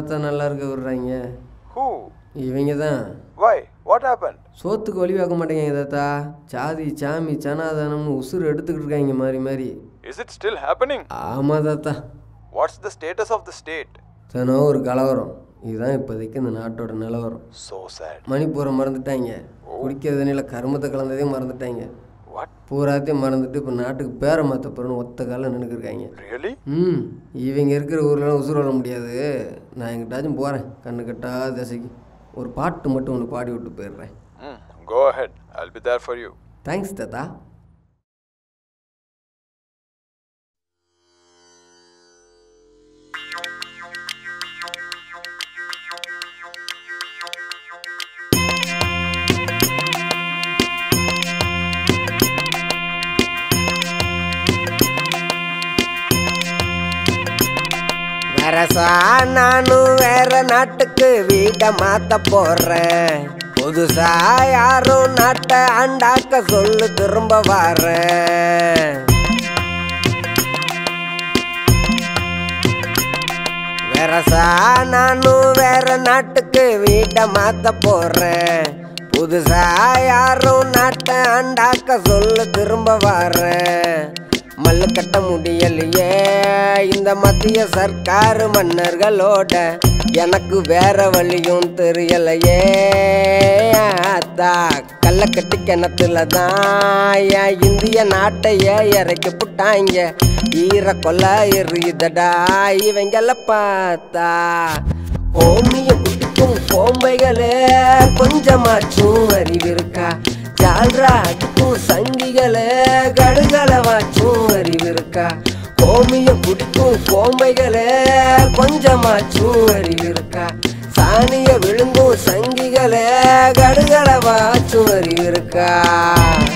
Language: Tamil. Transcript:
தான் நல்லா இருக்க விடுறாங்க Who? இவங்க தான் Why? What happened? சோத்துக்கு வழி பார்க்க மாட்டேங்க தாத்தா சாதி சாமி சனாதனம்னு உசுறு எடுத்துக்கிட்டு இருக்காங்க மாறி மாறி Is it still happening? ஆமாம் தாத்தா What's the status of the state? தினம் ஒரு கலவரம் இதுதான் இப்போதைக்கு இந்த நாட்டோட நிலவரம் So sad. மணிப்பூரை மறந்துட்டாங்க குடிக்கிற தண்ணியில் கருமத்தை கலந்ததே மறந்துட்டாங்க What? பூராத்தையும் மறந்துட்டு இப்போ நாட்டுக்கு பேரை மாற்ற போகிறோன்னு ஒத்த காலில் நின்றுக்கிருக்காங்க Really? ம் இவங்க இருக்கிற ஊர்லலாம் உசுறு வர முடியாது நான் எங்கிட்டாச்சும் போகிறேன் கண்ணு கட்டா திசைக்கு ஒரு பாட்டு மட்டும் ஒன்று பாடி விட்டு போயிடுறேன் Hmm. Go ahead. I'll be there for you. Thanks தாத்தா வரசா நானும் வேற நாட்டுக்கு வீட்டை மாத்த போறேன் புதுசா யாரும் நாட்டை அண்டாக்க சொல்லு திரும்ப வரேன் வரசா நானும் வேற நாட்டுக்கு வீட்டை மாத்த போறேன் புதுசா யாரும் நாட்டை அண்டாக்க சொல்லு திரும்ப வரேன் மல்லு கட்ட முடியலையே இந்த மத்திய சர்க்கார் மன்னர்களோட எனக்கு வேற வழியும் தெரியலையே அத்தா கள்ளக்கட்டி கிணத்துல தான் என் இந்திய நாட்டையே இறக்கி புட்டாங்க ஈர கொல்ல எறியுதடா இவங்கள பார்த்தா ஓமிய குட்டிக்கும் கோம்பைகளே கொஞ்சமாச்சும் அறிவிருக்கா ஜால்ரா அடிக்கும் சங்கிகளே கடுகளவாச்சும் அறிவிருக்கா கோமிய குடிக்கும் கோம்பைகளே கொஞ்சமாச்சும் அறிவிருக்கா சாணிய விழுங்கும் சங்கிகளே கடுகளவாச்சும் அறிவிருக்கா